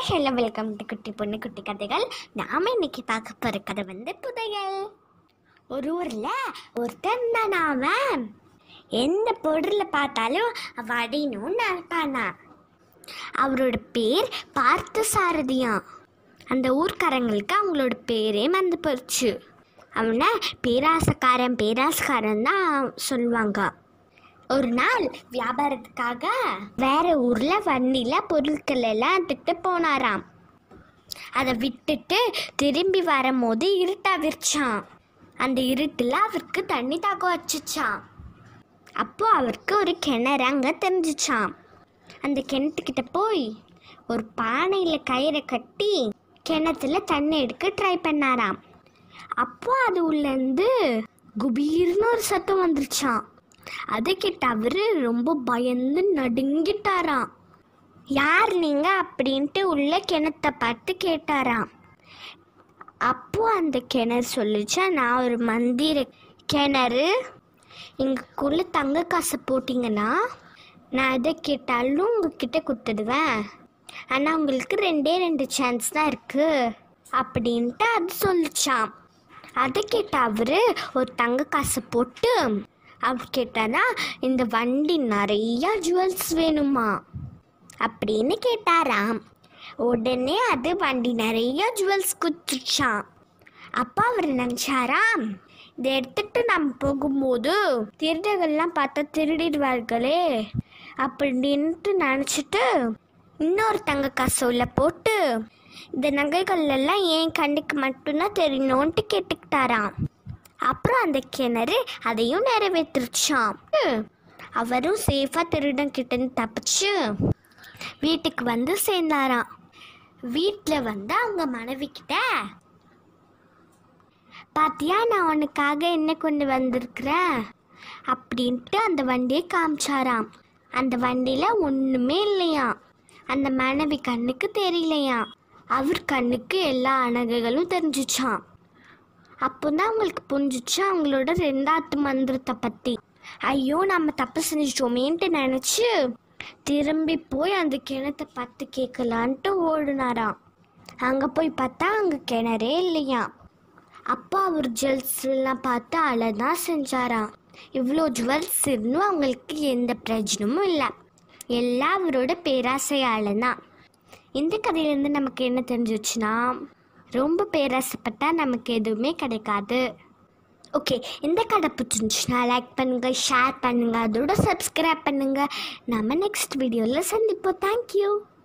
hello welcome to குட்டி பொண்ணு குட்டி கதைகள் நாம இன்னைக்கு பார்க்க போற கதை வந்து புதையல் ஒரு ஊர்ல ஒருத்தன் தான் அவன் எந்த பொருளை பார்த்தாலும் அவ அடையணும்னு நினைப்பானா அவரோட பேர் பார்த்த சாரதியாம் அந்த ஊர்க்காரங்களுக்கு அவங்களோட பேரே மறந்து போச்சு அவனை பேராசக்காரன் பேராசக்காரன் தான் சொல்லுவாங்க ஒரு நாள் வியாபாரத்துக்காக வேற ஊர்ல வண்டியில பொருட்கள் எல்லாம் எடுத்துட்டு போனாராம் அதை விட்டுட்டு திரும்பி வரும்போது இருட்டாவிருச்சான் அந்த இருட்டில் அவருக்கு தண்ணி தாக்கம் வச்சுச்சான் அப்போ அவருக்கு ஒரு கிணறு அங்கே தெரிஞ்சிச்சான் அந்த கிணத்துக்கிட்ட போய் ஒரு பானையில் கயிறை கட்டி கிணத்துல தண்ணி எடுக்க ட்ரை பண்ணாராம் அப்போ அது உள்ளேருந்து குபீர்னு ஒரு சத்தம் வந்துருச்சான் அதை கேட்ட அவரு ரொம்ப பயந்து நடுங்கிட்டாராம் யார் நீங்க அப்படின்ட்டு உள்ள கிணத்த பார்த்து கேட்டாராம் அப்போ அந்த கிணறு சொல்லுச்சா நான் ஒரு மந்திர கிணறு இங்கக்குள்ள தங்க காசை போட்டிங்கன்னா நான் எதை கேட்டாலும் உங்ககிட்ட கொடுத்துடுவேன் ஆனால் உங்களுக்கு ரெண்டே ரெண்டு சான்ஸ் தான் இருக்கு அப்படின்ட்டு அது சொல்லிச்சான் அதை கேட்ட அவரு ஒரு தங்க காசை போட்டு அவர் கேட்டாரா இந்த வண்டி நிறைய ஜுவல்ஸ் வேணுமா அப்படின்னு கேட்டாராம் உடனே அது வண்டி நிறைய ஜுவல்ஸ் குத்துச்சான் அப்பா அவர் நினச்சாராம் இதை எடுத்துட்டு நம்ம போகும்போது திருடர்கள்லாம் பார்த்தா திருடிடுவார்களே அப்படின்ட்டு நினச்சிட்டு இன்னொரு தங்க காசு உள்ள போட்டு இந்த நகைகள் எல்லாம் என் கண்ணுக்கு மட்டும்தான் தெரியணும்ன்ட்டு கேட்டுக்கிட்டாராம் அப்புறம் அந்த கிணறு அதையும் நிறைவேற்றுச்சான் அவரும் சேஃபாக திருடன் கிட்டேருந்து தப்பிச்சு வீட்டுக்கு வந்து சேர்ந்தாராம் வீட்டில் வந்து அவங்க மனைவி கிட்ட பாத்தியா நான் உனக்காக என்ன கொண்டு வந்திருக்கிறேன் அப்படின்ட்டு அந்த வண்டியை காமிச்சாராம் அந்த வண்டியில் ஒன்றுமே இல்லையாம் அந்த மனைவி கண்ணுக்கு தெரியலையாம் அவர் கண்ணுக்கு எல்லா அணகுகளும் தெரிஞ்சிச்சான் அப்போதான் அவங்களுக்கு புரிஞ்சிச்சு அவங்களோட ரெண்டாவது மந்திரத்தை பற்றி ஐயோ நம்ம தப்பு செஞ்சிட்டோமேன்ட்டு நினச்சி திரும்பி போய் அந்த கிணத்தை பார்த்து கேட்கலான்ட்டு ஓடினாராம் அங்கே போய் பார்த்தா அங்கே கிணறே இல்லையாம் அப்போ அவர் ஜுவல்ஸ் எல்லாம் பார்த்து அழதான் செஞ்சாராம் இவ்வளோ ஜுவல்ஸ் இருந்தும் அவங்களுக்கு எந்த பிரயோஜனமும் இல்லை எல்லாம் அவரோட பேராசையால தான் இந்த கதையிலேருந்து நமக்கு என்ன தெரிஞ்சிச்சுன்னா ரொம்ப பேராசைப்பட்டா நமக்கு எதுவுமே கிடைக்காது ஓகே இந்த கதை பிடிச்சிருந்துச்சுன்னா லைக் பண்ணுங்கள் ஷேர் பண்ணுங்கள் அதோட சப்ஸ்கிரைப் பண்ணுங்கள் நம்ம நெக்ஸ்ட் வீடியோவில் சந்திப்போம் தேங்க்யூ